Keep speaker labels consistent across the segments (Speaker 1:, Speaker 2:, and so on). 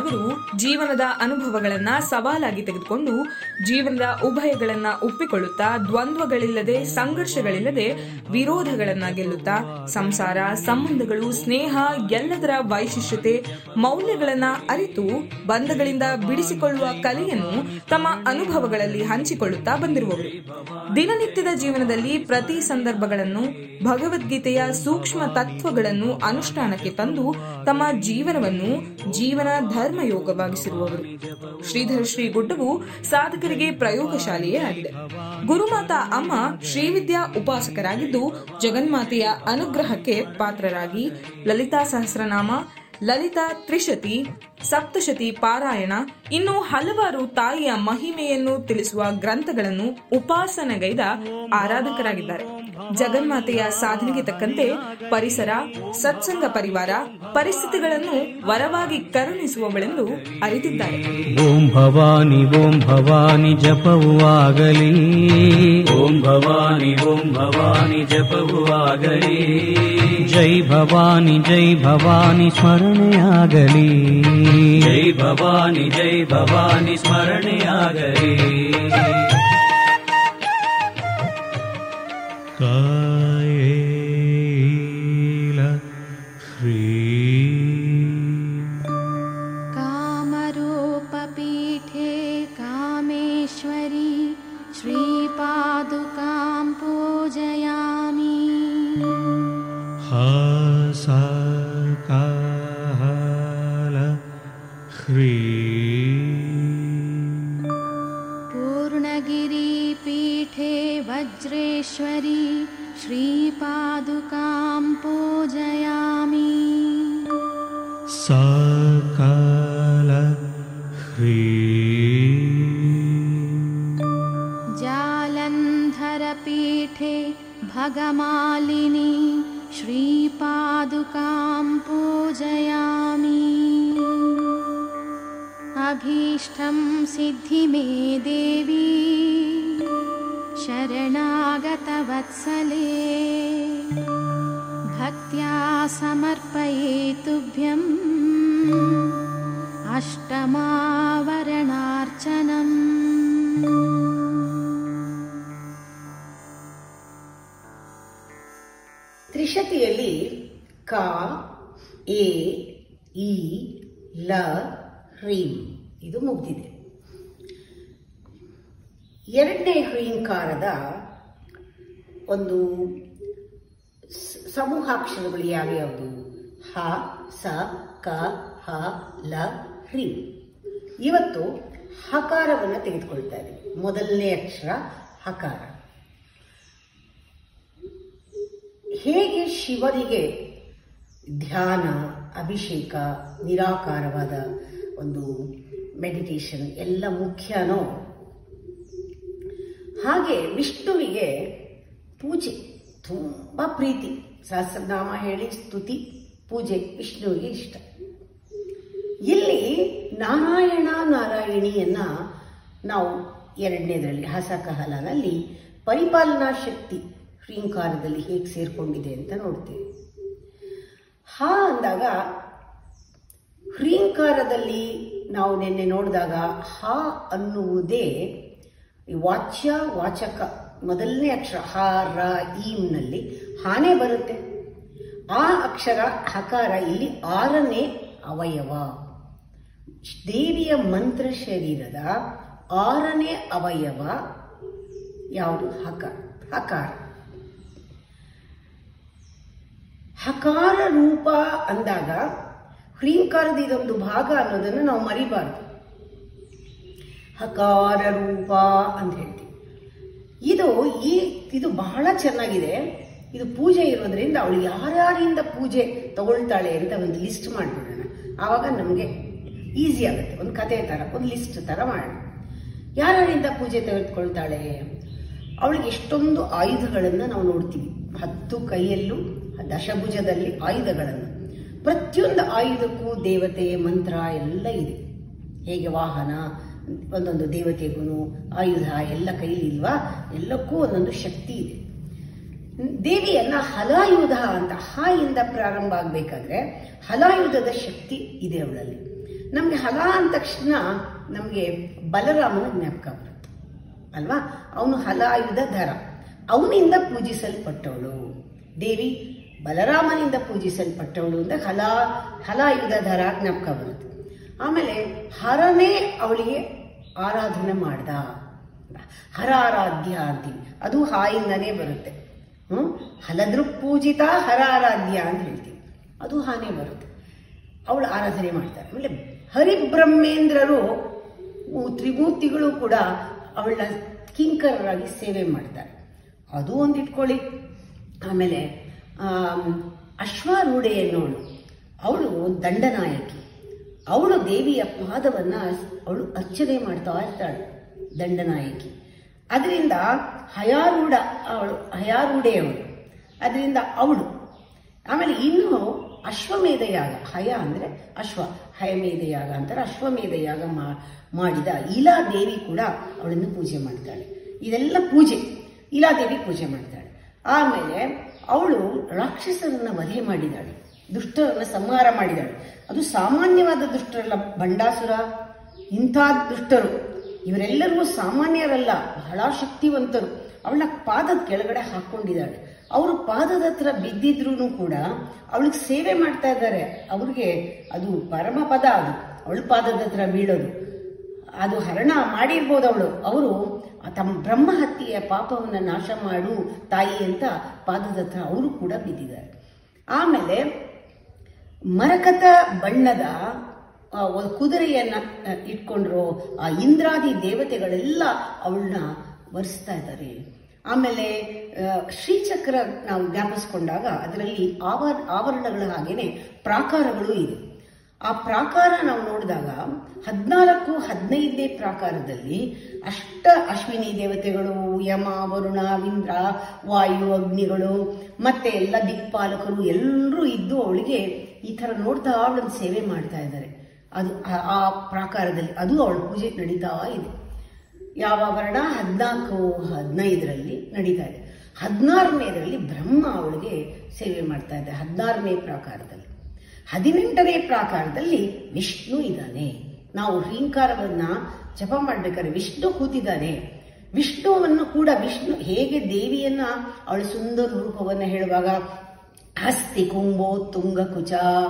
Speaker 1: ಅವರು ಜೀವನದ ಅನುಭವಗಳನ್ನ ಸವಾಲಾಗಿ ತೆಗೆದುಕೊಂಡು ಜೀವನದ ಉಭಯಗಳನ್ನ ಒಪ್ಪಿಕೊಳ್ಳುತ್ತಾ ದ್ವಂದ್ವಗಳಿಲ್ಲದೆ ಸಂಘರ್ಷಗಳಿಲ್ಲದೆ ವಿರೋಧಗಳನ್ನ ಗೆಲ್ಲುತ್ತಾ ಸಂಸಾರ ಸಂಬಂಧಗಳು ಸ್ನೇಹ ಎಲ್ಲದರ ವೈಶಿಷ್ಟ್ಯತೆ ಮೌಲ್ಯಗಳನ್ನ ಅರಿತು ಬಂಧಗಳಿಂದ ಬಿಡಿಸಿಕೊಳ್ಳುವ ಕಲೆಯನ್ನು ತಮ್ಮ ಅನುಭವಗಳಲ್ಲಿ ಹಂಚಿಕೊಳ್ಳುತ್ತಾ ಬಂದಿರುವವರು ದಿನನಿತ್ಯದ ಜೀವನದಲ್ಲಿ ಪ್ರತಿ ಸಂದರ್ಭಗಳನ್ನು ಭಗವದ್ಗೀತೆಯ ಸೂಕ್ಷ್ಮ ತತ್ವಗಳನ್ನು ಅನುಷ್ಠಾನಕ್ಕೆ ತಂದು ತಮ್ಮ ಜೀವನವನ್ನು ಜೀವನ ಧರ್ಮ ಯೋಗವಾಗಿಸಿರುವವರು ಶ್ರೀಧರ ಶ್ರೀ ಗುಡ್ಡವು ಸಾಧಕರಿಗೆ ಪ್ರಯೋಗಶಾಲೆಯೇ ಆಗಿದೆ ಗುರುಮಾತಾ ಅಮ್ಮ ಶ್ರೀವಿದ್ಯಾ ಉಪಾಸಕರಾಗಿದ್ದು ಜಗನ್ಮಾತೆಯ ಅನುಗ್ರಹಕ್ಕೆ ಪಾತ್ರರಾಗಿ ಲಲಿತಾ ಸಹಸ್ರನಾಮ ಲಲಿತಾ ತ್ರಿಶತಿ ಸಪ್ತಶತಿ ಪಾರಾಯಣ ಇನ್ನು ಹಲವಾರು ತಾಯಿಯ ಮಹಿಮೆಯನ್ನು ತಿಳಿಸುವ ಗ್ರಂಥಗಳನ್ನು ಉಪಾಸನೆಗೈದ ಆರಾಧಕರಾಗಿದ್ದಾರೆ ಜಗನ್ಮಾತೆಯ ಸಾಧನೆಗೆ ತಕ್ಕಂತೆ ಪರಿಸರ ಸತ್ಸಂಗ ಪರಿವಾರ ಪರಿಸ್ಥಿತಿಗಳನ್ನು ವರವಾಗಿ ಕರುಣಿಸುವವಳೆಂದು ಅರಿತಿದ್ದಾರೆ
Speaker 2: ಓಂ ಭವಾನಿ ಓಂ ಭವಾನಿ ಜಪವು ಆಗಲಿ ಓಂ ಭವಾನಿ ಓಂ ಭವಾನಿ ಜಪವು ಆಗಲಿ ಜೈ ಭವಾನಿ ಜೈ ಭವಾನಿ ಸ್ಮರಣೆಯಾಗಲಿ ಜೈ ಭವಾನಿ ಜೈ ಭವಾನಿ ಸ್ಮರಣೆಯಾಗಲಿ ಕಾಯೇಲ ಶ್ರೀ
Speaker 3: कामरूपपीठे कामेश्वरी श्रीपादुकां पूजयामि
Speaker 2: हासाकाल ह्री
Speaker 3: पूर्णगिरिपीठे वज्रेश्वरी श्रीपादुकां पूजयामि
Speaker 2: सकाल ह्री
Speaker 3: जालन्धरपीठे भगमालिनी श्रीपादुकां पूजयामि अभीष्टं सिद्धि मे देवी शरणागतवत्सले भक्त्या समर्पये तुभ्यम् अष्टमावरणार्चनम्
Speaker 4: ತ್ರಿಶತಿಯಲ್ಲಿ ಕ ಎ ಇ ಲ ಹ್ರೀಂ ಇದು ಮುಗ್ದಿದೆ ಎರಡನೇ ಹ್ರೀಂಕಾರದ ಒಂದು ಸ- ಸಮೂಹಾಕ್ಷರಗಳು ಯಾವ್ಯಾವುದು ಹ ಸ ಕ ಹ ಲ ಹ್ರೀಂ ಇವತ್ತು ಹಕಾರವನ್ನು ತೆಗೆದುಕೊಳ್ತಾ ಇದ್ದೀವಿ ಮೊದಲನೇ ಅಕ್ಷರ ಹಕಾರ ಹೇಗೆ ಶಿವನಿಗೆ ಧ್ಯಾನ ಅಭಿಷೇಕ ನಿರಾಕಾರವಾದ ಒಂದು ಮೆಡಿಟೇಷನ್ ಎಲ್ಲ ಮುಖ್ಯನೋ ಹಾಗೆ ವಿಷ್ಣುವಿಗೆ ಪೂಜೆ ತುಂಬ ಪ್ರೀತಿ ಸಹಸ್ರನಾಮ ಹೇಳಿ ಸ್ತುತಿ ಪೂಜೆ ವಿಷ್ಣುವಿಗೆ ಇಷ್ಟ ಇಲ್ಲಿ ನಾರಾಯಣ ನಾರಾಯಣಿಯನ್ನ ನಾವು ಎರಡನೇದರಲ್ಲಿ ಹಸಕಹಲನಲ್ಲಿ ಪರಿಪಾಲನಾ ಶಕ್ತಿ ಹ್ರೀಂಕಾರದಲ್ಲಿ ಹೇಗೆ ಸೇರ್ಕೊಂಡಿದೆ ಅಂತ ನೋಡ್ತೇವೆ ಹ ಅಂದಾಗ ಹ್ರೀಂಕಾರದಲ್ಲಿ ನಾವು ನಿನ್ನೆ ನೋಡಿದಾಗ ಹ ಅನ್ನುವುದೇ ಈ ವಾಚ್ಯ ವಾಚಕ ಮೊದಲನೇ ಅಕ್ಷರ ಹ ರ ಈಮ್ನಲ್ಲಿ ಹಾನೇ ಬರುತ್ತೆ ಆ ಅಕ್ಷರ ಹಕಾರ ಇಲ್ಲಿ ಆರನೇ ಅವಯವ ದೇವಿಯ ಮಂತ್ರ ಶರೀರದ ಆರನೇ ಅವಯವ ಯಾವುದು ಹಕಾರ ಹಕಾರ ಹಕಾರ ರೂಪ ಅಂದಾಗ ಹ್ರೀಂಕಾರದ ಇದೊಂದು ಭಾಗ ಅನ್ನೋದನ್ನು ನಾವು ಮರಿಬಾರ್ದು ಹಕಾರ ರೂಪ ಅಂತ ಹೇಳ್ತೀವಿ ಇದು ಈ ಇದು ಬಹಳ ಚೆನ್ನಾಗಿದೆ ಇದು ಪೂಜೆ ಇರೋದ್ರಿಂದ ಅವಳು ಯಾರ್ಯಾರಿಂದ ಪೂಜೆ ತಗೊಳ್ತಾಳೆ ಅಂತ ಒಂದು ಲಿಸ್ಟ್ ಮಾಡಿಬಿಡೋಣ ಆವಾಗ ನಮಗೆ ಈಸಿ ಆಗುತ್ತೆ ಒಂದು ಕತೆ ಥರ ಒಂದು ಲಿಸ್ಟ್ ಥರ ಮಾಡೋಣ ಯಾರ್ಯಾರಿಂದ ಪೂಜೆ ತೆಗೆದುಕೊಳ್ತಾಳೆ ಅವಳಿಗೆ ಎಷ್ಟೊಂದು ಆಯುಧಗಳನ್ನು ನಾವು ನೋಡ್ತೀವಿ ಹತ್ತು ಕೈಯಲ್ಲೂ ದಶಭುಜದಲ್ಲಿ ಆಯುಧಗಳನ್ನು ಪ್ರತಿಯೊಂದು ಆಯುಧಕ್ಕೂ ದೇವತೆ ಮಂತ್ರ ಎಲ್ಲ ಇದೆ ಹೇಗೆ ವಾಹನ ಒಂದೊಂದು ದೇವತೆಗೂ ಆಯುಧ ಎಲ್ಲ ಕೈಲಿ ಇಲ್ವಾ ಎಲ್ಲಕ್ಕೂ ಒಂದೊಂದು ಶಕ್ತಿ ಇದೆ ದೇವಿಯನ್ನ ಹಲಾಯುಧ ಅಂತ ಹ ಇಂದ ಪ್ರಾರಂಭ ಆಗಬೇಕಾದ್ರೆ ಹಲಾಯುಧದ ಶಕ್ತಿ ಇದೆ ಅವಳಲ್ಲಿ ನಮಗೆ ಹಲ ಅಂದ ತಕ್ಷಣ ನಮಗೆ ಬಲರಾಮನ ಜ್ಞಾಪಕ ಬರುತ್ತೆ ಅಲ್ವಾ ಅವನು ಹಲಾಯುಧ ಧರ ಅವನಿಂದ ಪೂಜಿಸಲ್ಪಟ್ಟವಳು ದೇವಿ ಬಲರಾಮನಿಂದ ಪೂಜಿಸಲ್ಪಟ್ಟವಳು ಅಂತ ಹಲ ಹಲಾಯುಧ ಧರ ಜ್ಞಾಪಕ ಬರುತ್ತೆ ಆಮೇಲೆ ಹರನೇ ಅವಳಿಗೆ ಆರಾಧನೆ ಮಾಡ್ದ ಹರ ಆರಾಧ್ಯ ಅಂತೀವಿ ಅದು ಹಾಯಿಂದನೇ ಬರುತ್ತೆ ಹ್ಮ್ ಹಲದ್ರು ಪೂಜಿತ ಹರ ಆರಾಧ್ಯ ಅಂತ ಹೇಳ್ತೀವಿ ಅದು ಹಾನೇ ಬರುತ್ತೆ ಅವಳು ಆರಾಧನೆ ಮಾಡ್ತಾರೆ ಆಮೇಲೆ ಹರಿಬ್ರಹ್ಮೇಂದ್ರರು ಉ- ತ್ರಿಮೂರ್ತಿಗಳು ಕೂಡ ಅವಳನ್ನ ಕಿಂಕರರಾಗಿ ಸೇವೆ ಮಾಡ್ತಾರೆ ಅದು ಒಂದು ಇಟ್ಕೊಳ್ಳಿ ಆಮೇಲೆ ಆಮ್, ಅಶ್ವಾರೂಢೆ ಎನ್ನೋಳು ಅವಳು ದಂಡನಾಯಕಿ ಅವಳು ದೇವಿಯ ಪಾದವನ್ನ ಅವಳು ಅರ್ಚನೆ ಮಾಡ್ತಾ ಇರ್ತಾಳೆ ದಂಡನಾಯಕಿ ಅದರಿಂದ ಹಯಾರೂಢ ಅವಳು ಹಯಾರೂಢೆಯವಳು ಅದರಿಂದ ಅವಳು ಆಮೇಲೆ ಇನ್ನು ಅಶ್ವಮೇಧ ಯಾಗ ಹಯ ಅಂದ್ರೆ ಅಶ್ವ ಹಯಮೇಧ ಯಾಗ ಅಂತಾರೆ ಅಶ್ವಮೇಧ ಯಾಗ ಮಾ- ಮಾಡಿದ ಇಲಾ ದೇವಿ ಕೂಡ ಅವಳನ್ನು ಪೂಜೆ ಮಾಡ್ತಾಳೆ ಇದೆಲ್ಲ ಪೂಜೆ ಇಲಾ ದೇವಿ ಪೂಜೆ ಮಾಡ್ತಾಳೆ ಆಮೇಲೆ ಅವಳು ರಾಕ್ಷಸರನ್ನ ವಧೆ ಮಾಡಿದಾಳೆ ದುಷ್ಟರನ್ನ ಸಂಹಾರ ಮಾಡಿದಾಳೆ ಅದು ಸಾಮಾನ್ಯವಾದ ದುಷ್ಟರಲ್ಲ ಬಂಡಾಸುರ ಇಂಥ ದುಷ್ಟರು ಇವರೆಲ್ಲರೂ ಸಾಮಾನ್ಯರಲ್ಲ ಬಹಳ ಶಕ್ತಿವಂತರು ಅವಳ ಪಾದದ ಕೆಳಗಡೆ ಹಾಕೊಂಡಿದ್ದಾಳೆ ಅವರು ಪಾದದ ಹತ್ರ ಬಿದ್ದಿದ್ರು ಕೂಡ ಅವಳಿಗೆ ಸೇವೆ ಮಾಡ್ತಾ ಇದ್ದಾರೆ ಅವ್ರಿಗೆ ಅದು ಪರಮ ಪದ ಅದು ಅವಳ ಪಾದದ ಹತ್ರ ಬೀಳೋದು ಅದು ಹರಣ ಮಾಡಿರ್ಬೋದು ಅವಳು ಅವರು ತಮ್ಮ ಬ್ರಹ್ಮ ಹತ್ಯೆಯ ಪಾಪವನ್ನು ನಾಶ ಮಾಡು ತಾಯಿ ಅಂತ ಪಾದದ ಹತ್ರ ಅವರು ಕೂಡ ಬಿದ್ದಿದ್ದಾರೆ ಆಮೇಲೆ ಮರಕತ ಬಣ್ಣದ ಆ, ಒಂದು ಕುದುರೆಯನ್ನ ಆ, ಇಟ್ಕೊಂಡ್ರು ಆ ಇಂದ್ರಾದಿ ದೇವತೆಗಳೆಲ್ಲ ಅವಳನ್ನ ವರಿಸ್ತಾ ಇದ್ದಾರೆ ಆಮೇಲೆ ಆ, ಶ್ರೀಚಕ್ರ ನಾವು ಜ್ಞಾಪಿಸ್ಕೊಂಡಾಗ ಅದರಲ್ಲಿ ಆವ ಆವರಣಗಳ ಹಾಗೇನೆ ಪ್ರಾಕಾರಗಳು ಇದೆ ಆ ಪ್ರಾಕಾರ ನಾವು ನೋಡಿದಾಗ ಹದಿನಾಲ್ಕು ಹದಿನೈದನೇ ಪ್ರಾಕಾರದಲ್ಲಿ ಅಷ್ಟ ಅಶ್ವಿನಿ ದೇವತೆಗಳು ಯಮ ವರುಣ ಇಂದ್ರ ವಾಯು ಅಗ್ನಿಗಳು ಮತ್ತೆ ಎಲ್ಲ ದಿಕ್ಪಾಲಕರು ಎಲ್ಲರೂ ಇದ್ದು ಅವಳಿಗೆ ಈ ತರ ನೋಡ್ತಾ ಅವಳನ್ನು ಸೇವೆ ಮಾಡ್ತಾ ಇದ್ದಾರೆ ಅದು ಆ- ಆ ಪ್ರಾಕಾರದಲ್ಲಿ ಅದು ಅವಳ ಪೂಜೆ ನಡೀತಾ ಇದೆ ಯಾವ ವರ್ಣ ಹದಿನಾಲ್ಕು ಹದಿನೈದರಲ್ಲಿ ನಡೀತಾ ಇದೆ ಹದಿನಾರನೇದರಲ್ಲಿ ಬ್ರಹ್ಮ ಅವಳಿಗೆ ಸೇವೆ ಮಾಡ್ತಾ ಇದ್ದಾರೆ ಹದಿನಾರನೇ ಪ್ರಾಕಾರದಲ್ಲಿ ಹದಿನೆಂಟನೇ ಪ್ರಾಕಾರದಲ್ಲಿ ವಿಷ್ಣು ಇದ್ದಾನೆ ನಾವು ಹೀಂಕಾರವನ್ನ ಜಪ ಮಾಡ್ಬೇಕಾದ್ರೆ ವಿಷ್ಣು ಕೂತಿದ್ದಾನೆ ವಿಷ್ಣುವನ್ನು ಕೂಡ ವಿಷ್ಣು ಹೇಗೆ ದೇವಿಯನ್ನ ಅವಳ ಸುಂದರ ರೂಪವನ್ನ ಹೇಳುವಾಗ ಹಸ್ತಿ ಕುಂಭೋ ತುಂಗ ಕುಚ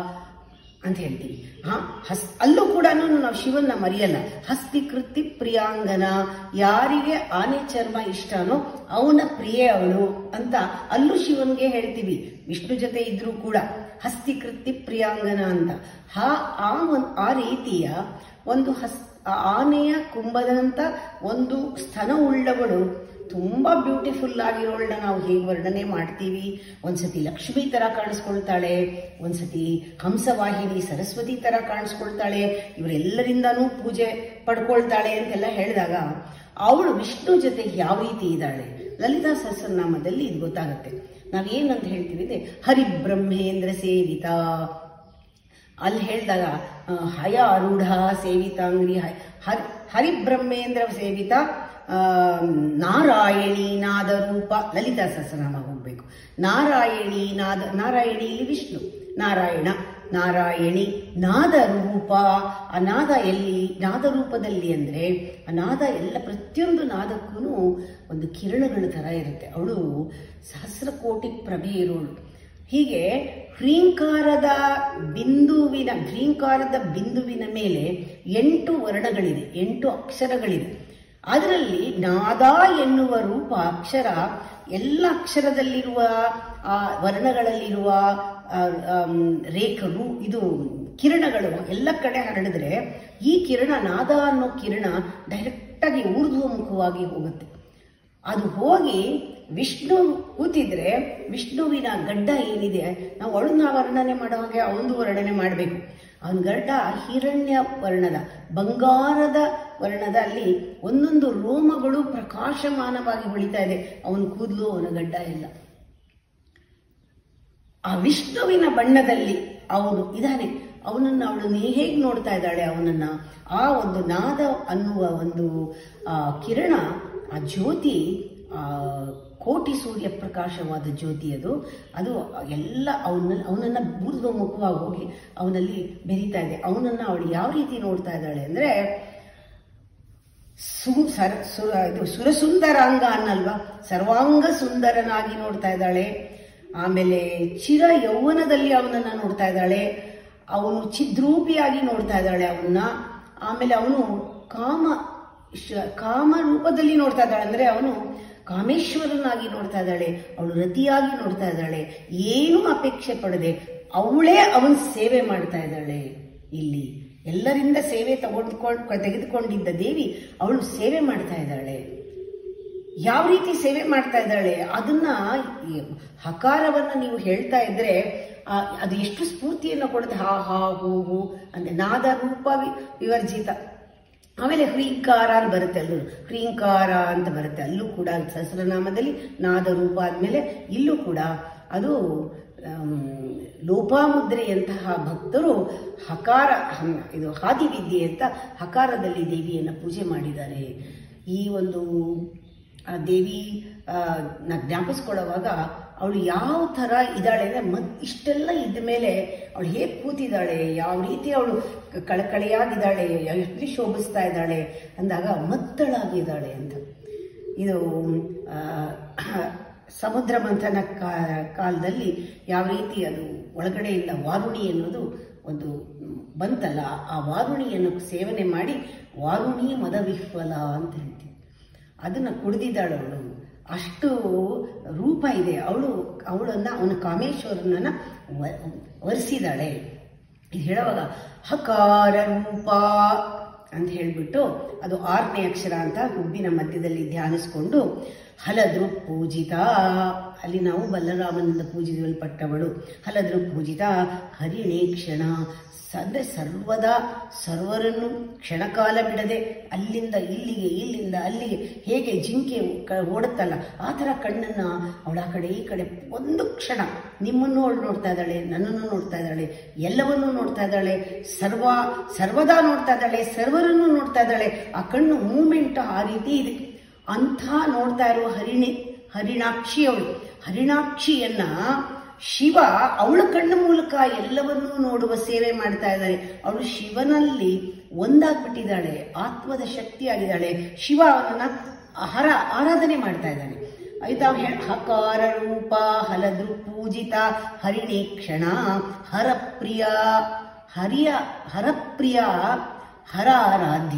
Speaker 4: ಅಂತ ಹೇಳ್ತೀವಿ ಹಾ ಹಸ್ ಅಲ್ಲೂ ಕೂಡ ನಾವು ಶಿವನ್ನ ಮರೆಯಲ್ಲ ಹಸ್ತಿ ಕೃತಿ ಪ್ರಿಯಾಂಗನ ಯಾರಿಗೆ ಆನೆ ಚರ್ಮ ಇಷ್ಟನೋ ಅವನ ಪ್ರಿಯೆ ಅವಳು ಅಂತ ಅಲ್ಲೂ ಶಿವನ್ಗೆ ಹೇಳ್ತೀವಿ ವಿಷ್ಣು ಜೊತೆ ಇದ್ರೂ ಕೂಡ ಹಸ್ತಿ ಕೃತಿ ಪ್ರಿಯಾಂಗನ ಅಂತ ಹಾ ಆ ಒಂದ್ ಆ ರೀತಿಯ ಒಂದು ಹಸ್ ಆ ಆನೆಯ ಕುಂಭದಂತ ಒಂದು ಸ್ತನ ಉಳ್ಳವಳು ತುಂಬಾ ಬ್ಯೂಟಿಫುಲ್ ಆಗಿರೋಳನ್ನ ನಾವು ಹೇಗೆ ವರ್ಣನೆ ಮಾಡ್ತೀವಿ ಒಂದ್ಸತಿ ಲಕ್ಷ್ಮಿ ತರ ಕಾಣಿಸ್ಕೊಳ್ತಾಳೆ ಒಂದ್ಸತಿ ಹಂಸವಾಹಿನಿ ಸರಸ್ವತಿ ತರ ಕಾಣಿಸ್ಕೊಳ್ತಾಳೆ ಇವರೆಲ್ಲರಿಂದಾನೂ ಪೂಜೆ ಪಡ್ಕೊಳ್ತಾಳೆ ಅಂತೆಲ್ಲ ಹೇಳಿದಾಗ ಅವಳು ವಿಷ್ಣು ಜೊತೆ ಯಾವ ರೀತಿ ಇದ್ದಾಳೆ ಲಲಿತಾ ಸಹಸ್ರನಾಮದಲ್ಲಿ ಇದು ಗೊತ್ತಾಗುತ್ತೆ ನಾವೇನಂತ ಹೇಳ್ತೀವಿ ಅಂದ್ರೆ ಹರಿಬ್ರಹ್ಮೇಂದ್ರ ಸೇವಿತಾ ಅಲ್ಲಿ ಹೇಳಿದಾಗ ಆ, ಹಯ ಆರೂಢ ಸೇವಿತಾಂಗ್ರಿ ಹ- ಹರಿ ಹರಿಬ್ರಹ್ಮೇಂದ್ರ ಸೇವಿತ ಆ, ನಾರಾಯಣಿ ನಾದ ರೂಪ ಲಲಿತಾ ಸಹಸ್ರನಾಮ ಹೋಗ್ಬೇಕು ನಾರಾಯಣಿ ನಾದ ನಾರಾಯಣಿ ಇಲ್ಲಿ ವಿಷ್ಣು ನಾರಾಯಣ ನಾರಾಯಣಿ ನಾದ ರೂಪ ಆ ನಾದ ಎಲ್ಲಿ ನಾದ ರೂಪದಲ್ಲಿ ಅಂದ್ರೆ ಆ ನಾದ ಎಲ್ಲ ಪ್ರತಿಯೊಂದು ನಾದಕ್ಕೂ ಒಂದು ಕಿರಣಗಳ ತರ ಇರುತ್ತೆ ಅವಳು ಸಹಸ್ರ ಕೋಟಿ ಪ್ರಭೆ ಇರೋಳು ಹೀಗೆ ಹ್ರೀಂಕಾರದ ಬಿಂದುವಿನ ಹ್ರೀಂಕಾರದ ಬಿಂದುವಿನ ಮೇಲೆ ಎಂಟು ವರ್ಣಗಳಿದೆ ಎಂಟು ಅಕ್ಷರಗಳಿದೆ ಅದರಲ್ಲಿ ನಾದ ಎನ್ನುವ ರೂಪ ಅಕ್ಷರ ಎಲ್ಲ ಅಕ್ಷರದಲ್ಲಿರುವ ಆ ವರ್ಣಗಳಲ್ಲಿರುವ ಆ, ಆಮ್, ರೇಖರು ಇದು ಕಿರಣಗಳು ಎಲ್ಲ ಕಡೆ ಹರಡಿದ್ರೆ ಈ ಕಿರಣ ನಾದ ಅನ್ನೋ ಕಿರಣ ಡೈರೆಕ್ಟ್ ಆಗಿ ಊರ್ಧ್ವಮುಖವಾಗಿ ಹೋಗುತ್ತೆ ಅದು ಹೋಗಿ ವಿಷ್ಣು ಕೂತಿದ್ರೆ ವಿಷ್ಣುವಿನ ಗಡ್ಡ ಏನಿದೆ ನಾವು ಅವಳನ್ನ ವರ್ಣನೆ ಮಾಡೋ ಹಾಗೆ ಅವನದು ವರ್ಣನೆ ಮಾಡಬೇಕು ಅವನ ಗಡ್ಡ ಹಿರಣ್ಯ ವರ್ಣದ ಬಂಗಾರದ ವರ್ಣದ ಅಲ್ಲಿ ಒಂದೊಂದು ರೋಮಗಳು ಪ್ರಕಾಶಮಾನವಾಗಿ ಹೊಳಿತಾ ಇದೆ ಅವನ ಕೂದಲು ಅವನ ಗಡ್ಡ ಎಲ್ಲ ಆ ವಿಷ್ಣುವಿನ ಬಣ್ಣದಲ್ಲಿ ಅವನು ಇದ್ದಾನೆ ಅವನನ್ನು ಅವಳು ಹೇಗೆ ನೋಡ್ತಾ ಇದ್ದಾಳೆ ಅವನನ್ನ ಆ ಒಂದು ನಾದ ಅನ್ನುವ ಒಂದು ಆ ಕಿರಣ ಆ ಜ್ಯೋತಿ ಆ ಕೋಟಿ ಸೂರ್ಯ ಪ್ರಕಾಶವಾದ ಜ್ಯೋತಿ ಅದು ಅದು ಎಲ್ಲ ಅವನ ಅವನನ್ನ ಊರ್ಧ್ವ ಮುಖವಾಗಿ ಹೋಗಿ ಅವನಲ್ಲಿ ಬೆರೀತಾ ಇದೆ ಅವನನ್ನ ಅವಳು ಯಾವ ರೀತಿ ನೋಡ್ತಾ ಇದ್ದಾಳೆ ಅಂದ್ರೆ ಸು ಸರ ಸುರ ಇದು ಸುರಸುಂದರಾಂಗ ಅನ್ನಲ್ವಾ ಸರ್ವಾಂಗ ಸುಂದರನಾಗಿ ನೋಡ್ತಾ ಇದ್ದಾಳೆ ಆಮೇಲೆ ಚಿರ ಯೌವನದಲ್ಲಿ ಅವನನ್ನ ನೋಡ್ತಾ ಇದ್ದಾಳೆ ಅವನು ಚಿದ್ರೂಪಿಯಾಗಿ ನೋಡ್ತಾ ಇದ್ದಾಳೆ ಅವನ್ನ ಆಮೇಲೆ ಅವನು ಕಾಮ ಶ- ಕಾಮ ರೂಪದಲ್ಲಿ ನೋಡ್ತಾ ಇದ್ದಾಳೆ ಅಂದ್ರೆ ಅವನು ಕಾಮೇಶ್ವರನಾಗಿ ನೋಡ್ತಾ ಇದ್ದಾಳೆ ಅವಳು ರತಿಯಾಗಿ ನೋಡ್ತಾ ಇದ್ದಾಳೆ ಏನೂ ಅಪೇಕ್ಷೆ ಪಡದೆ ಅವಳೇ ಅವನ ಸೇವೆ ಮಾಡ್ತಾ ಇದ್ದಾಳೆ ಇಲ್ಲಿ ಎಲ್ಲರಿಂದ ಸೇವೆ ತಗೊಂಡ್ಕೊಂಡು ತೆಗೆದುಕೊಂಡಿದ್ದ ದೇವಿ ಅವಳು ಸೇವೆ ಮಾಡ್ತಾ ಇದ್ದಾಳೆ ಯಾವ ರೀತಿ ಸೇವೆ ಮಾಡ್ತಾ ಇದ್ದಾಳೆ ಅದನ್ನ ಈ ಹಕಾರವನ್ನ ನೀವು ಹೇಳ್ತಾ ಇದ್ರೆ ಆ, ಅದು ಎಷ್ಟು ಸ್ಫೂರ್ತಿಯನ್ನು ಕೊಡುತ್ತೆ ಹಾ ಹಾ ಹೂ ಹೂ ಅಂದ್ರೆ ನಾದ ರೂಪ ವಿ- ವಿವರ್ಜಿತ ಆಮೇಲೆ ಹ್ರೀಂಕಾರ ಅಂತ ಬರುತ್ತೆ ಅಲ್ಲೂ ಹ್ರೀಂಕಾರ ಅಂತ ಬರುತ್ತೆ ಅಲ್ಲೂ ಕೂಡ ಸಹಸ್ರನಾಮದಲ್ಲಿ ನಾದ ರೂಪ ಆದ್ಮೇಲೆ ಇಲ್ಲೂ ಕೂಡ ಅದು ಆಮ್, ಲೋಪಾಮುದ್ರೆಯಂತಹ ಭಕ್ತರು ಹಕಾರ ಹಂ- ಇದು ಹಾದಿವಿದ್ಯೆ ಅಂತ ಹಕಾರದಲ್ಲಿ ದೇವಿಯನ್ನ ಪೂಜೆ ಮಾಡಿದ್ದಾರೆ ಈ ಒಂದು ಆ ದೇವಿ ಆ, ನ ಜ್ಞಾಪಿಸ್ಕೊಳ್ಳೋವಾಗ ಅವಳು ಯಾವ ಥರ ಇದ್ದಾಳೆ ಅಂದರೆ ಮತ್ ಇಷ್ಟೆಲ್ಲ ಇದ್ದ ಮೇಲೆ ಅವಳು ಹೇಗೆ ಕೂತಿದ್ದಾಳೆ ಯಾವ ರೀತಿ ಅವಳು ಕಳಕಳಿಯಾಗಿದ್ದಾಳೆ ಎಷ್ಟು ಶೋಭಿಸ್ತಾ ಇದ್ದಾಳೆ ಅಂದಾಗ ಮತ್ತಳಾಗಿದ್ದಾಳೆ ಅಂತ ಇದು ಆ, ಸಮುದ್ರ ಮಂಥನ ಕಾ- ಕಾಲದಲ್ಲಿ ಯಾವ ರೀತಿ ಅದು ಒಳಗಡೆಯಿಂದ ವಾರುಣಿ ಅನ್ನೋದು ಒಂದು ಬಂತಲ್ಲ ಆ ವಾರುಣಿಯನ್ನು ಸೇವನೆ ಮಾಡಿ ವಾರುಣಿ ಮದವಿಹ್ವಲ ಅಂತ ಹೇಳ್ತೀವಿ ಅದನ್ನ ಕುಡಿದಿದ್ದಾಳು ಅವಳು ಅಷ್ಟು ರೂಪ ಇದೆ ಅವಳು ಅವಳನ್ನ ಅವನ ಕಾಮೇಶ್ವರನನ್ನ ವ- ವರಿಸಿದಾಳೆ ಇದು ಹೇಳುವಾಗ ಹಕಾರ ರೂಪ ಅಂತ ಹೇಳ್ಬಿಟ್ಟು ಅದು ಆರನೇ ಅಕ್ಷರ ಅಂತ ಹುಬ್ಬಿನ ಮಧ್ಯದಲ್ಲಿ ಧ್ಯಾನಿಸ್ಕೊಂಡು ಹಲದ್ರು ಪೂಜಿತ ಅಲ್ಲಿ ನಾವು ಬಲರಾಮನಿಂದ ಪೂಜಿಸಲ್ಪಟ್ಟವಳು ಹಲದ್ರು ಪೂಜಿತ ಹರಿಣೇ ಕ್ಷಣ ಅಂದ್ರೆ ಸರ್ವದಾ ಸರ್ವರನ್ನು ಕ್ಷಣಕಾಲ ಬಿಡದೆ ಅಲ್ಲಿಂದ ಇಲ್ಲಿಗೆ ಇಲ್ಲಿಂದ ಅಲ್ಲಿಗೆ ಹೇಗೆ ಜಿಂಕೆ ಕ- ಓಡುತ್ತಲ್ಲ ಆ ಥರ ಕಣ್ಣನ್ನ ಅವಳ ಆ ಕಡೆ ಈ ಕಡೆ ಒಂದು ಕ್ಷಣ ನಿಮ್ಮನ್ನು ಅವಳು ನೋಡ್ತಾ ಇದ್ದಾಳೆ ನನ್ನನ್ನು ನೋಡ್ತಾ ಇದ್ದಾಳೆ ಎಲ್ಲವನ್ನೂ ನೋಡ್ತಾ ಇದ್ದಾಳೆ ಸರ್ವ ಸರ್ವದಾ ನೋಡ್ತಾ ಇದ್ದಾಳೆ ಸರ್ವರನ್ನು ನೋಡ್ತಾ ಇದ್ದಾಳೆ ಆ ಕಣ್ಣು ಮೂಮೆಂಟ್ ಆ ರೀತಿ ಇದೆ ಅಂಥ ನೋಡ್ತಾ ಇರುವ ಹರಿಣಿ ಹರಿಣಾಕ್ಷಿ ಅವಳು ಹರಿಣಾಕ್ಷಿಯನ್ನ ಶಿವ ಅವಳ ಕಣ್ಣ ಮೂಲಕ ಎಲ್ಲವನ್ನೂ ನೋಡುವ ಸೇವೆ ಮಾಡ್ತಾ ಇದ್ದಾಳೆ ಅವಳು ಶಿವನಲ್ಲಿ ಒಂದಾಗ್ಬಿಟ್ಟಿದ್ದಾಳೆ ಆತ್ಮದ ಶಕ್ತಿಯಾಗಿದ್ದಾಳೆ ಶಿವ ಅವನನ್ನ ಹರ ಆರಾಧನೆ ಮಾಡ್ತಾ ಇದ್ದಾನೆ ಆಯ್ತಾ ಅವ್ನು ಹೇಳ್- ಹಕಾರ ರೂಪ ಹಲದ್ರು ಪೂಜಿತ ಹರಿಣಿ ಕ್ಷಣ ಹರಪ್ರಿಯ ಹರಿಯ ಹರಪ್ರಿಯ ಹರಾರಾಧ್ಯ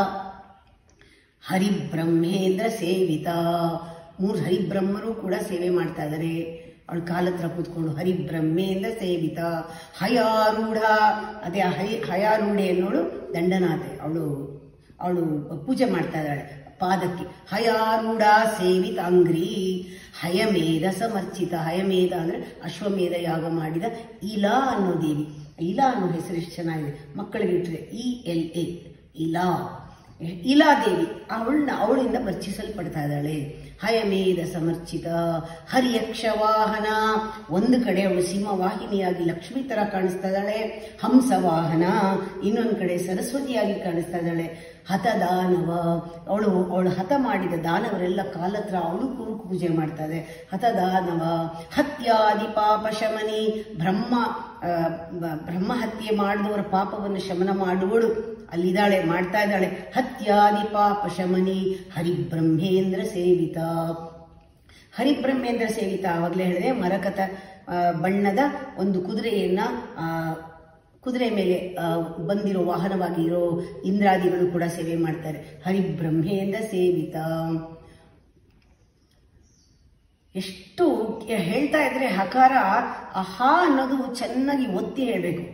Speaker 4: ಹರಿಬ್ರಹ್ಮೇಂದ್ರ ಸೇವಿತ ಮೂರು ಹರಿಬ್ರಹ್ಮರು ಕೂಡ ಸೇವೆ ಮಾಡ್ತಾ ಇದ್ದಾರೆ ಅವಳ ಕಾಲ ಹತ್ರ ಕೂತ್ಕೊಂಡು ಹರಿಬ್ರಹ್ಮೇಂದ್ರ ಸೇವಿತ ಹಯಾರೂಢ ಅದೇ ಆ ಹೈ ಹಯಾರೂಢೆ ಅನ್ನೋಳು ದಂಡನಾಥೆ ಅವಳು ಅವಳು ಪೂಜೆ ಮಾಡ್ತಾ ಇದ್ದಾಳೆ ಪಾದಕ್ಕೆ ಹಯಾರೂಢ ಸೇವಿತ ಅಂಗ್ರಿ ಹಯಮೇಧ ಸಮರ್ಚಿತ ಹಯಮೇಧ ಅಂದ್ರೆ ಅಶ್ವಮೇಧ ಯಾಗ ಮಾಡಿದ ಇಲಾ ಅನ್ನೋ ದೇವಿ ಇಲಾ ಅನ್ನೋ ಹೆಸರು ಎಷ್ಟು ಚೆನ್ನಾಗಿದೆ ಮಕ್ಕಳಿಗೆ ಇಟ್ಟರೆ ಇ ಎಲ್ ಎ ಇಲಾ ಇಲಾದೇವಿ ಅವಳನ್ನ ಅವಳಿಂದ ಪರಿಚಯಿಸಲ್ಪಡ್ತಾ ಇದ್ದಾಳೆ ಹಯಮೇಧ ಸಮರ್ಚಿತ ಹರಿಯಕ್ಷ ವಾಹನ ಒಂದು ಕಡೆ ಅವಳು ಸಿಂಹವಾಹಿನಿಯಾಗಿ ಲಕ್ಷ್ಮಿ ತರ ಕಾಣಿಸ್ತಾ ಇದ್ದಾಳೆ ಹಂಸ ವಾಹನ ಇನ್ನೊಂದು ಕಡೆ ಸರಸ್ವತಿಯಾಗಿ ಕಾಣಿಸ್ತಾ ಇದ್ದಾಳೆ ಹತದಾನವ ಅವಳು ಅವಳು ಹತ ಮಾಡಿದ ದಾನವರೆಲ್ಲ ಕಾಲತ್ರ ಅವಳು ಕೂರು ಪೂಜೆ ಮಾಡ್ತಾ ಇದೆ ಹತದಾನವ ಹತ್ಯಾದಿ ಪಾಪ ಶಮನಿ ಬ್ರಹ್ಮ ಆ, ಬ- ಬ್ರಹ್ಮ ಹತ್ಯೆ ಮಾಡಿದವರ ಪಾಪವನ್ನು ಶಮನ ಮಾಡುವಳು ಅಲ್ಲಿದ್ದಾಳೆ ಮಾಡ್ತಾ ಇದ್ದಾಳೆ ಹತ್ಯಾದಿ ಪಾಪ ಶಮನಿ ಹರಿಬ್ರಹ್ಮೇಂದ್ರ ಸೇವಿತ ಹರಿಬ್ರಹ್ಮೇಂದ್ರ ಸೇವಿತ ಆವಾಗಲೇ ಹೇಳಿದೆ ಮರಕತ ಆ, ಬಣ್ಣದ ಒಂದು ಕುದುರೆಯನ್ನ ಆ, ಕುದುರೆ ಮೇಲೆ ಆ, ಬಂದಿರೋ ವಾಹನವಾಗಿರೋ ಇಂದ್ರಾದಿಗಳು ಕೂಡ ಸೇವೆ ಮಾಡ್ತಾರೆ ಹರಿಬ್ರಹ್ಮೇಂದ್ರ ಸೇವಿತ ಎಷ್ಟು ಹೇಳ್ತಾ ಇದ್ರೆ ಹಕಾರ ಅಹಾ ಅನ್ನೋದು ಚೆನ್ನಾಗಿ ಒತ್ತಿ ಹೇಳಬೇಕು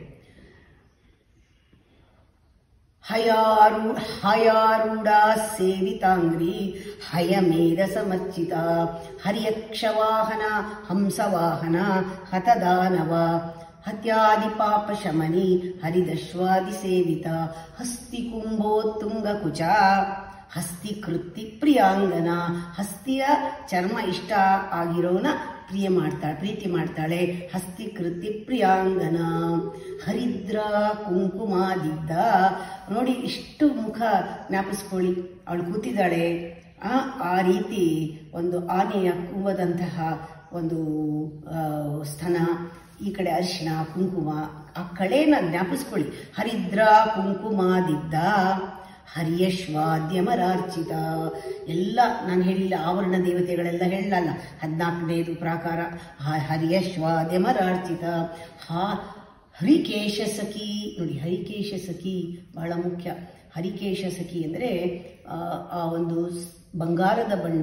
Speaker 4: ಹಯಾರು ಹಯಾರೂಢ ಸೇವಿತಾಂಗ್ರಿ ಹಯಮೇಧ ಸಮರ್ಚಿತ ಹರಿಯಕ್ಷವಾಹನ ಹಂಸವಾಹನ ಹತದಾನವ ಹತ್ಯಾದಿ ಪಾಪ ಶಮನಿ ಹರಿದಶ್ವಾದಿ ಸೇವಿತ ಹಸ್ತಿ ಕುಂಭೋತ್ತುಂಗ ಕುಚ ಹಸ್ತಿ ಕೃತಿ ಪ್ರಿಯಾಂಗನ ಹಸ್ತಿಯ ಚರ್ಮ ಇಷ್ಟ ಆಗಿರೋನ ಪ್ರಿಯ ಮಾಡ್ತಾಳೆ ಪ್ರೀತಿ ಮಾಡ್ತಾಳೆ ಹಸ್ತಿ ಕೃತಿ ಪ್ರಿಯಾಂಗನ ಹರಿದ್ರ ಕುಂಕುಮಾದಿದ್ದ ನೋಡಿ ಇಷ್ಟು ಮುಖ ಜ್ಞಾಪಿಸ್ಕೊಳ್ಳಿ ಅವಳು ಕೂತಿದ್ದಾಳೆ ಆ ಆ ರೀತಿ ಒಂದು ಆನೆಯ ಕೂವದಂತಹ ಒಂದು ಆ, ಸ್ತನ ಈ ಕಡೆ ಅರಿಶಿಣ ಕುಂಕುಮ ಆ ಕಳೆನ ಜ್ಞಾಪಿಸ್ಕೊಳ್ಳಿ ಹರಿದ್ರ ಕುಂಕುಮಾದಿದ್ದ ಹರಿಯಶ್ವಾದ್ಯಮರಾರ್ಚಿತ ಎಲ್ಲ ನಾನು ಹೇಳಿಲ್ಲ ಆವರಣ ದೇವತೆಗಳೆಲ್ಲ ಹೇಳಲ್ಲ ಹದಿನಾಲ್ಕನೇದು ಪ್ರಾಕಾರ ಹ- ಹರಿಯಶ್ವಾದ್ಯಮರಾರ್ಚಿತ ಹಾ ಹರಿಕೇಶ ಸಖಿ ನೋಡಿ ಹರಿಕೇಶ ಸಖಿ ಬಹಳ ಮುಖ್ಯ ಹರಿಕೇಶ ಸಖಿ ಅಂದರೆ ಆ ಒಂದು ಸ್- ಬಂಗಾರದ ಬಣ್ಣ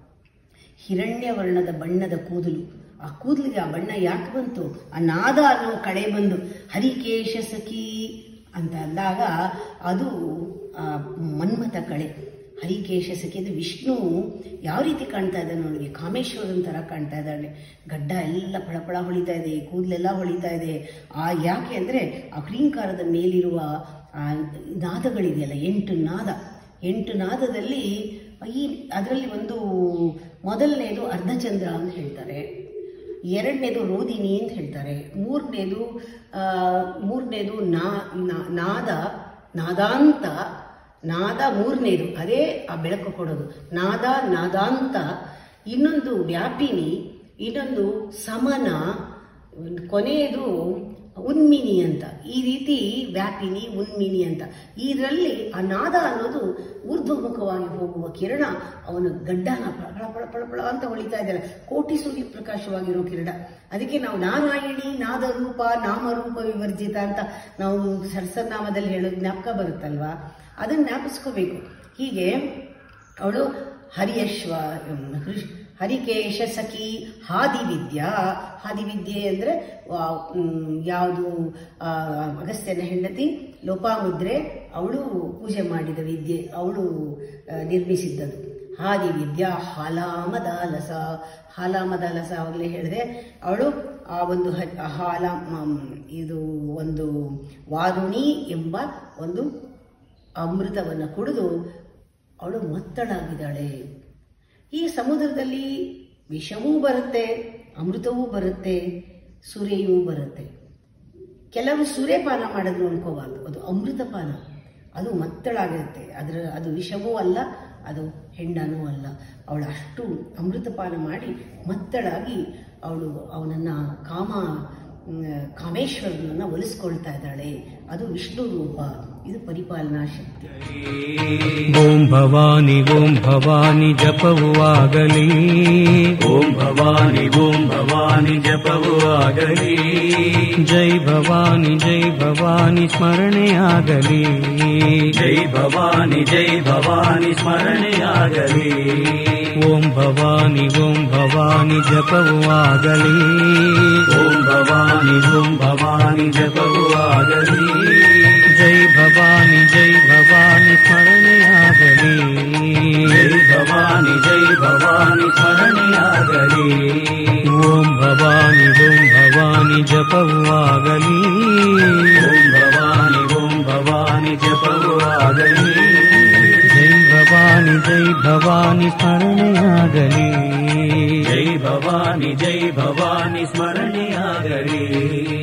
Speaker 4: ಹಿರಣ್ಯ ವರ್ಣದ ಬಣ್ಣದ ಕೂದಲು ಆ ಕೂದಲಿಗೆ ಆ ಬಣ್ಣ ಯಾಕೆ ಬಂತು ಆ ನಾದ ಅನ್ನೋ ಕಡೆ ಬಂದು ಹರಿಕೇಶ ಸಖಿ ಅಂತ ಅಂದಾಗ ಅದು ಆ ಮನ್ಮಥ ಕಳೆ ಹರಿಕೇಶ ಸಖಿ ಅದು ವಿಷ್ಣು ಯಾವ ರೀತಿ ಕಾಣ್ತಾ ಇದ್ದಾನೆ ಅವನಿಗೆ ಕಾಮೇಶ್ವರನ್ ಥರ ಕಾಣ್ತಾ ಇದ್ದಾನೆ ಗಡ್ಡ ಎಲ್ಲ ಫಳಫಳ ಹೊಳಿತಾ ಇದೆ ಕೂದಲೆಲ್ಲ ಹೊಳಿತಾ ಇದೆ ಆ ಯಾಕೆ ಅಂದರೆ ಆ ಕ್ರೀಂಕಾರದ ಮೇಲಿರುವ ಆ ನಾದಗಳಿದೆಯಲ್ಲ ಎಂಟು ನಾದ ಎಂಟು ನಾದದಲ್ಲಿ ಈ ಅದರಲ್ಲಿ ಒಂದು ಮೊದಲನೇದು ಅರ್ಧಚಂದ್ರ ಅಂತ ಹೇಳ್ತಾರೆ ಎರಡನೇದು ರೋದಿನಿ ಅಂತ ಹೇಳ್ತಾರೆ ಮೂರನೇದು ಮೂರನೇದು ನಾ ನಾ- ನಾದ ನಾದಾಂತ ನಾದ ಮೂರನೇದು ಅದೇ ಆ ಬೆಳಕು ಕೊಡೋದು ನಾದ ನಾದಾಂತ ಇನ್ನೊಂದು ವ್ಯಾಪಿನಿ ಇನ್ನೊಂದು ಸಮನ ಕೊನೆಯದು ಉನ್ಮಿನಿ ಅಂತ ಈ ರೀತಿ ವ್ಯಾಪಿನಿ ಉನ್ಮಿನಿ ಅಂತ ಇದರಲ್ಲಿ ಆ ನಾದ ಅನ್ನೋದು ಊರ್ಧ್ವಮುಖವಾಗಿ ಹೋಗುವ ಕಿರಣ ಅವನ ಗಡ್ಡನ ಪಳ ಪಳ ಪಳ ಪಳ ಅಂತ ಹೊಳಿತಾ ಇದ್ದಾರೆ ಕೋಟಿ ಸೂರ್ಯ ಪ್ರಕಾಶವಾಗಿರೋ ಕಿರಣ ಅದಕ್ಕೆ ನಾವು ನಾರಾಯಣಿ ನಾದ ರೂಪ ನಾಮರೂಪ ವಿವರ್ಜಿತ ಅಂತ ನಾವು ಸರಸನಾಮದಲ್ಲಿ ಹೇಳೋದು ಜ್ಞಾಪಕ ಬರುತ್ತಲ್ವಾ ಅದನ್ನ ಜ್ಞಾಪಿಸ್ಕೋಬೇಕು ಹೀಗೆ ಅವಳು ಹರಿಯಶ್ವ ಹೃಷ್- ಹರಿಕೇಶ ಸಖಿ ಹಾದಿವಿದ್ಯಾ ಹಾದಿವಿದ್ಯೆ ಅಂದರೆ ಯಾವುದು ಅಗಸ್ತ್ಯನ ಹೆಂಡತಿ ಲೋಪಾಮುದ್ರೆ ಅವಳು ಪೂಜೆ ಮಾಡಿದ ವಿದ್ಯೆ ಅವಳು ಆ, ನಿರ್ಮಿಸಿದ್ದದು ಹಾದಿವಿದ್ಯಾ ಹಾಲಾಮದಾಲಸ ಹಾಲಾಮದಾಲಸ ಅವಾಗಲೇ ಹೇಳಿದೆ ಅವಳು ಆ ಒಂದು ಹ- ಹಾಲ ಮ್, ಇದು ಒಂದು ವಾರುಣಿ ಎಂಬ ಒಂದು ಅಮೃತವನ್ನು ಕುಡಿದು ಅವಳು ಮತ್ತಳಾಗಿದ್ದಾಳೆ ಈ ಸಮುದ್ರದಲ್ಲಿ ವಿಷವೂ ಬರುತ್ತೆ ಅಮೃತವೂ ಬರುತ್ತೆ ಸುರೆಯೂ ಬರುತ್ತೆ ಕೆಲವು ಸುರೆಪಾನ ಮಾಡಿದ್ರು ಅನ್ಕೋಬಾರ್ದು ಅದು ಅಮೃತಪಾನ ಅದು ಮತ್ತಳಾಗಿರುತ್ತೆ ಅದರ ಅದು ವಿಷವೂ ಅಲ್ಲ ಅದು ಹೆಂಡನೂ ಅಲ್ಲ ಅವಳು ಅಷ್ಟು ಅಮೃತಪಾನ ಮಾಡಿ ಮತ್ತಳಾಗಿ ಅವಳು ಅವನನ್ನು ಕಾಮ ಮ್, ಕಾಮೇಶ್ವರನನ್ನು ಒಲಿಸ್ಕೊಳ್ತಾ ಇದ್ದಾಳೆ ಅದು ವಿಷ್ಣು ರೂಪ ಇದು ಪರಿಪಾಲನಾ ಶಕ್ತಿ
Speaker 2: ಓಂ ಭವಾನಿ ಓಂ ಭವಾನಿ ಜಪವು ಆಗಲಿ ಓಂ ಭವಾನಿ ಓಂ ಭವಾನಿ ಜಪವು ಆಗಲಿ ಜೈ ಭವಾನಿ ಜೈ ಭವಾನಿ ಸ್ಮರಣೆಯಾಗಲಿ ಜೈ ಭವಾನಿ ಜೈ ಭವಾನಿ ಸ್ಮರಣೆಯಾಗಲಿ ಓಂ ಭವಾನಿ ಓಂ ಭವಾನಿ ಜಪವು ಆಗಲಿ ಓಂ ಭವಾನಿ ಓಂ ಭವಾನಿ ಜಪವು ಆಗಲಿ ಜೈ ಭವಾನಿ ಜೈ ಭವಾನಿ ಸ್ಮರಣೆಯಾಗಲಿ ಜೈ ಭವಾನಿ ಜೈ ಭವಾನಿ ಸ್ಮರಣೆಯಾಗಲಿ ಓಂ ಭವಾನಿ ಓಂ ಭವಾನಿ ಜಪವು ಆಗಲಿ ಓಂ ಭವಾನಿ ಓಂ ಭವಾನಿ ಜಪವು ಆಗಲಿ ಜೈ ಭವಾನಿ ಜೈ ಭವಾನಿ ಸ್ಮರಣೆಯಾಗಲಿ ಜೈ ಭವಾನಿ ಜೈ ಭವಾನಿ ಸ್ಮರಣೆಯಾಗಲಿ